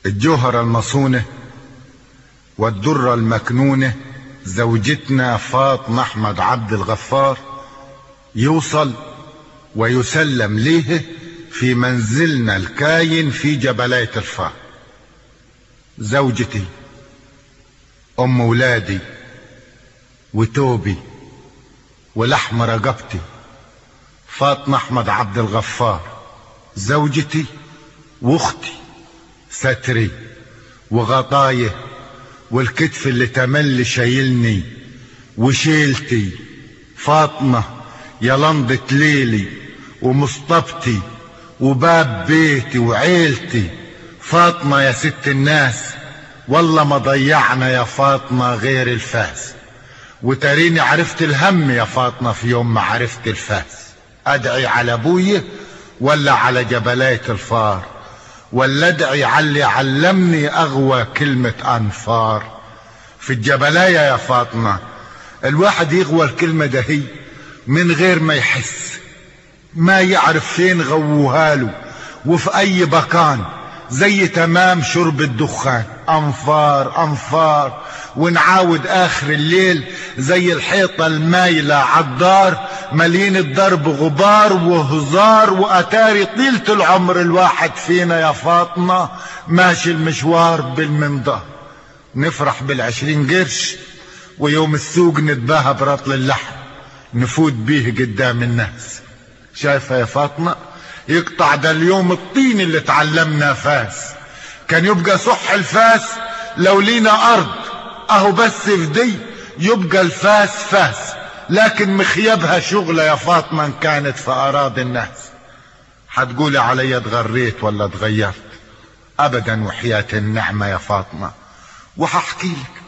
الجوهرة المصونة والدرة المكنونة زوجتنا فاطمة أحمد عبد الغفار يوصل ويسلم ليه في منزلنا الكاين في جبلية الفار زوجتي أم ولادي وتوبي ولحم رقبتي فاطمة أحمد عبد الغفار زوجتي واختي ستري وغطايه والكتف اللي تملي شايلني وشيلتي فاطمة يا لندة ليلي ومصطبتي وباب بيتي وعيلتي فاطمة يا ست الناس والله ما ضيعنا يا فاطمة غير الفاس وتريني عرفت الهم يا فاطمة في يوم ما عرفت الفاس ادعي على ابوي ولا على جبلاية الفار ولا ادعي على اللي علمني اغوى كلمة انفار في الجبلاية يا فاطمة الواحد يغوى الكلمة ده هي من غير ما يحس ما يعرف فين غووها له وفي اي مكان زي تمام شرب الدخان انفار انفار ونعاود اخر الليل زي الحيطة المايلة عالدار مليين الدرب غبار وهزار واتاري طيلة العمر الواحد فينا يا فاطمة ماشي المشوار بالمنظار نفرح بالعشرين قرش ويوم السوق نتباهى برطل اللحم نفوت بيه قدام الناس شايفة يا فاطمة يقطع ده اليوم الطين اللي تعلمنا فاس كان يبقى صح الفاس لو لينا ارض اهو بس في دي يبقى الفاس فاس لكن مخيبها شغلة يا فاطمة ان كانت في اراضي الناس هتقولي علي اتغريت ولا اتغيرت ابدا وحياة النعمة يا فاطمة وهحكي لك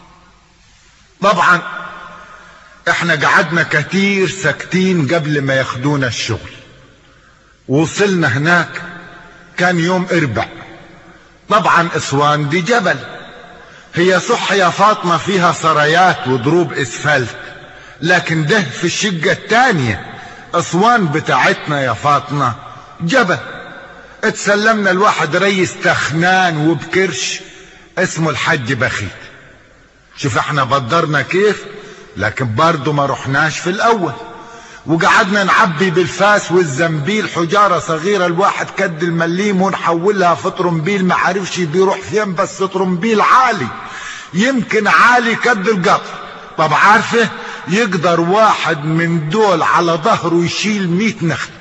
طبعا احنا قعدنا كتير ساكتين قبل ما ياخدونا الشغل وصلنا هناك كان يوم اربع طبعا اسوان دي جبل هي صح يا فاطمة فيها سرايات وضروب اسفلت لكن ده في الشقة التانية اسوان بتاعتنا يا فاطمة جبل اتسلمنا الواحد ريس تخنان وبكرش اسمه الحج بخيت شوف احنا بدرنا كيف لكن برضه ما رحناش في الاول وقعدنا نعبي بالفاس والزنبيل حجارة صغيرة الواحد كد المليم ونحولها في طرمبيل ما عرفش بيروح فين بس طرمبيل عالي يمكن عالي كد القطر طب عارفه يقدر واحد من دول على ظهره يشيل مئة نخل